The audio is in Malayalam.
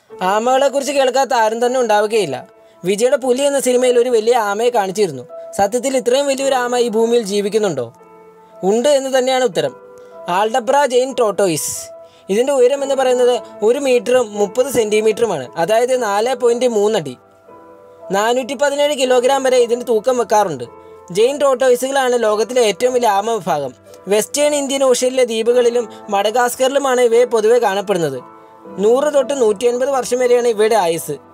ആമകളെക്കുറിച്ച് കേൾക്കാത്ത ആരും തന്നെ ഉണ്ടാവുകയില്ല വിജയുടെ പുലി എന്ന സിനിമയിൽ ഒരു വലിയ ആമയെ കാണിച്ചിരുന്നു സത്യത്തിൽ ഇത്രയും വലിയൊരു ആമ ഈ ഭൂമിയിൽ ജീവിക്കുന്നുണ്ടോ ഉണ്ട് എന്ന് തന്നെയാണ് ഉത്തരം ആൾഡബ്ര ജെയിൻ ടോട്ടോയിസ് ഇതിൻ്റെ ഉയരം എന്ന് പറയുന്നത് ഒരു മീറ്ററും മുപ്പത് സെൻറ്റിമീറ്ററുമാണ് അതായത് നാല് പോയിൻറ്റ് മൂന്നടി നാനൂറ്റി പതിനേഴ് കിലോഗ്രാം വരെ ഇതിന് തൂക്കം വെക്കാറുണ്ട് ജെയിൻ ടോട്ടോയിസുകളാണ് ലോകത്തിലെ ഏറ്റവും വലിയ ആമ വിഭാഗം വെസ്റ്റേൺ ഇന്ത്യൻ ഓഷ്യനിലെ ദ്വീപുകളിലും മഡഗാസ്കറിലുമാണ് ഇവയെ പൊതുവെ കാണപ്പെടുന്നത് നൂറ് തൊട്ട് നൂറ്റി അൻപത് വർഷം വരെയാണ് ഇവയുടെ ആയുസ്